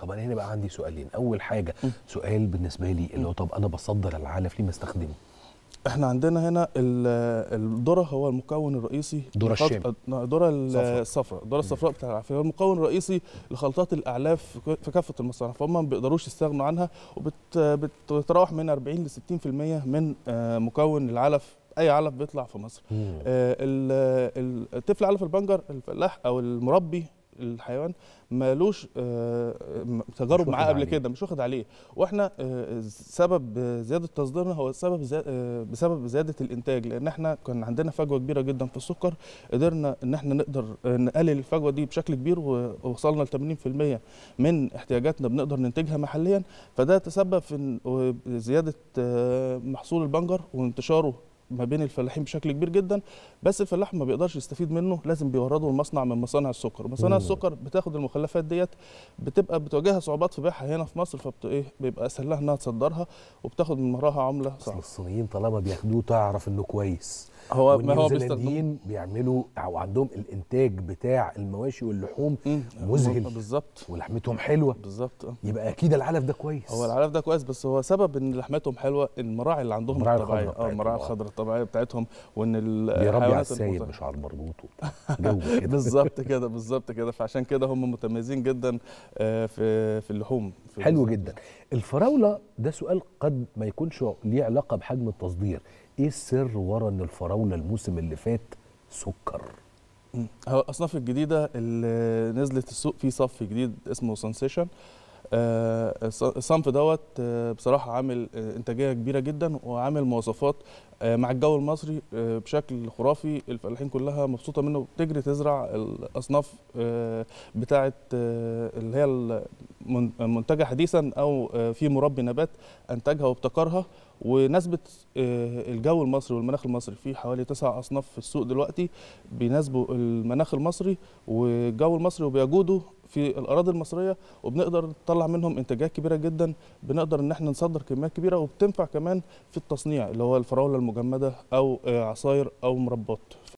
طب انا هنا بقى عندي سؤالين اول حاجه سؤال بالنسبه لي اللي هو طب انا بصدر العلف ليه ما استخدمه احنا عندنا هنا ال- الذره هو المكون الرئيسي ذرة لخلط- الشام. الذره صفراء. الصفراء الذره الصفراء بتاع العلف هو المكون الرئيسي لخلطات الاعلاف في ك- في كافه المصانع فهم ما بيقدروش يستغنوا عنها وبتتراوح من 40 ل 60% من آه، مكون العلف اي علف بيطلع في مصر مم. آه، ال- ال- الطفل علف البنجر الفلاح او المربي الحيوان مالوش آه، م- تجارب واخد معاه قبل عليه. كده مش واخد عليه واحنا آه، سبب زياده تصديرنا هو سبب زي- آه، بسبب زياده الانتاج لان احنا كان عندنا فجوه كبيره جدا في السكر قدرنا ان احنا نقدر آه، نقلل الفجوه دي بشكل كبير ووصلنا ل 80% من احتياجاتنا بنقدر ننتجها محليا فده تسبب في إن- زياده آه، محصول البنجر وانتشاره ما بين الفلاحين بشكل كبير جدا بس الفلاح ما بيقدرش يستفيد منه لازم بيورده المصنع من مصانع السكر مصانع مم. السكر بتاخد المخلفات ديت بتبقى بتواجهها صعوبات في بيعها هنا في مصر فبت ايه بيبقى اسهل لها انها تصدرها وبتاخد من وراها عمله اصل صعبه الصينيين طالما بياخدوه تعرف انه كويس هو ما هو بيستخدم والنيوزيلنديين بيعملوا او عندهم الانتاج بتاع المواشي واللحوم مذهل. بالظبط ولحمتهم حلوه بالظبط آه. يبقى اكيد العلف ده كويس هو العلف ده كويس بس هو سبب ان لحمتهم حلوه المراعي اللي عندهم المراعي الطبيعيه الخضراء اه المراعي بتاعتهم، آه. الخضراء الطبيعيه بتاعتهم وان بيربي على الحيوانات السايب المت- مش على المربوط وبتاع. جو كده بالظبط كده بالظبط كده فعشان كده هم متميزين جدا آه، في في اللحوم في حلو جدا الفراوله ده سؤال قد ما يكونش ليه علاقه بحجم التصدير ايه السر ورا ان الفراوله الموسم اللي فات سكر مم. هو الاصناف الجديده اللي نزلت السوق في صف جديد اسمه سنسيشن الصنف دوت آه، بصراحه عامل آه، انتاجيه كبيره جدا وعامل مواصفات آه، مع الجو المصري آه، بشكل خرافي الفلاحين كلها مبسوطه منه بتجري تزرع الاصناف آه، بتاعه آه، اللي هي المن- المنتجه حديثا او آه، في مربي نبات انتجها وابتكرها ونسبة آه، الجو المصري والمناخ المصري في حوالي تسع أصناف في السوق دلوقتي بيناسبوا المناخ المصري والجو المصري وبيجودوا في الأراضي المصرية وبنقدر نطلع منهم إنتاجات كبيرة جدا بنقدر إن احنا نصدر كميات كبيرة وبتنفع كمان في التصنيع اللي هو الفراولة المجمدة أو آه، عصاير أو مربات